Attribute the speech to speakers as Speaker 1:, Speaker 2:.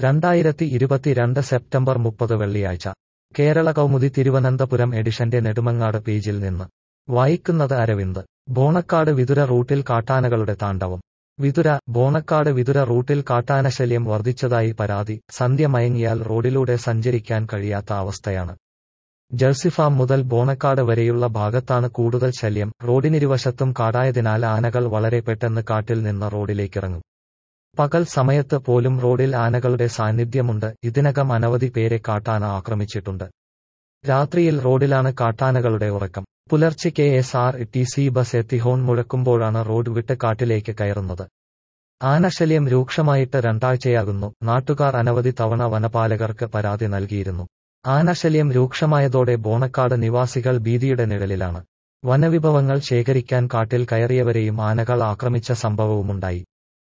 Speaker 1: രണ്ടായിരത്തി ഇരുപത്തിരണ്ട് സെപ്റ്റംബർ മുപ്പത് വെള്ളിയാഴ്ച കേരള കൗമുദി തിരുവനന്തപുരം എഡിഷന്റെ നെടുമങ്ങാട് പേജിൽ നിന്ന് വായിക്കുന്നത് അരവിന്ദ് ബോണക്കാട് വിതുര റൂട്ടിൽ കാട്ടാനകളുടെ താണ്ഡവം വിതുര ബോണക്കാട് വിതുര റൂട്ടിൽ കാട്ടാനശല്യം വർദ്ധിച്ചതായി പരാതി സന്ധ്യ മയങ്ങിയാൽ റോഡിലൂടെ സഞ്ചരിക്കാൻ കഴിയാത്ത അവസ്ഥയാണ് ജഴ്സിഫാം മുതൽ ബോണക്കാട് വരെയുള്ള ഭാഗത്താണ് കൂടുതൽ ശല്യം റോഡിനിരുവശത്തും കാടായതിനാൽ ആനകൾ വളരെ പെട്ടെന്ന് കാട്ടിൽ നിന്ന് റോഡിലേക്കിറങ്ങും പകൽ സമയത്ത് പോലും റോഡിൽ ആനകളുടെ സാന്നിധ്യമുണ്ട് ഇതിനകം അനവധി പേരെ കാട്ടാന ആക്രമിച്ചിട്ടുണ്ട് രാത്രിയിൽ റോഡിലാണ് കാട്ടാനകളുടെ ഉറക്കം പുലർച്ചെ K S R T C bus എത്തി ഹോൺ മുഴക്കുമ്പോഴാണ് റോഡ് വിട്ട് കാട്ടിലേക്ക് കയറുന്നത് ആനശല്യം രൂക്ഷമായിട്ട് രണ്ടാഴ്ചയാകുന്നു നാട്ടുകാർ അനവധി തവണ വനപാലകർക്ക് പരാതി നൽകിയിരുന്നു ആനശല്യം രൂക്ഷമായതോടെ ബോണക്കാട് നിവാസികൾ ഭീതിയുടെ നിഴലിലാണ് വനവിഭവങ്ങൾ ശേഖരിക്കാൻ കാട്ടിൽ കയറിയവരെയും ആനകൾ ആക്രമിച്ച സംഭവവുമുണ്ടായി